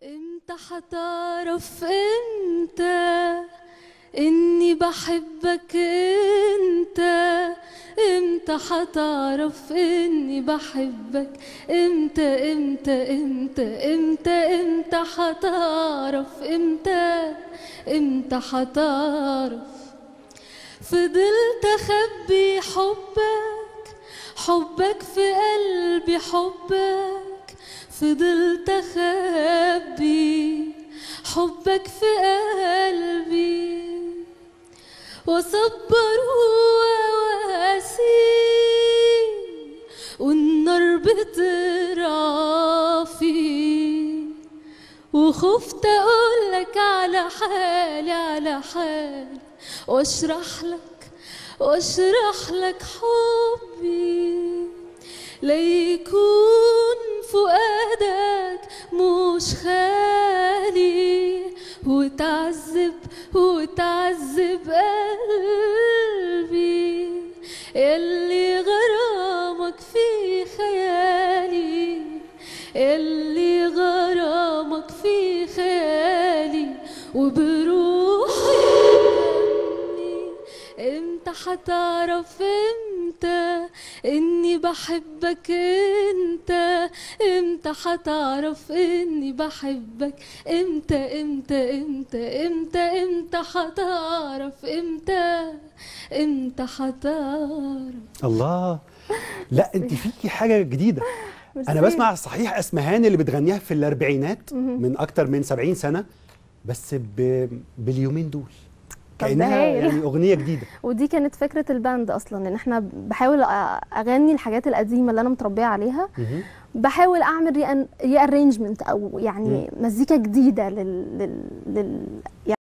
امتى حتعرف انت اني بحبك انت امتى حتعرف اني بحبك امتى امتى امتى امتى امتى حتعرف امتى امتى حتعرف فضلت اخبي حبك حبك في قلبي حبك فضلت اخبي حبك في قلبي واصبر وواسي والنار بترافي وخفت اقولك على حالي على حالي واشرح لك واشرح لك حبي ليكون فؤادك مش خالي وتعذب وتعذب قلبي اللي غرامك في خيالي اللي غرامك في خيالي وبروحي مني امتى حتعرف امتى اني بحبك انت امتى حتعرف اني بحبك امتى امتى امتى امتى امتى حتعرف امتى امتى حتعرف الله لا انت فيكي حاجه جديده انا ميرسي. بسمع صحيح اسمهان اللي بتغنيها في الاربعينات من اكتر من 70 سنه بس ب... باليومين دول طب ده كانها هايل. يعني اغنيه جديده ودي كانت فكره الباند اصلا ان احنا بحاول أ- اغني الحاجات القديمه اللي انا متربيه عليها مهم. بحاول اعمل ري ارينجمنت او يعني مزيكا جديده لل, لل... لل...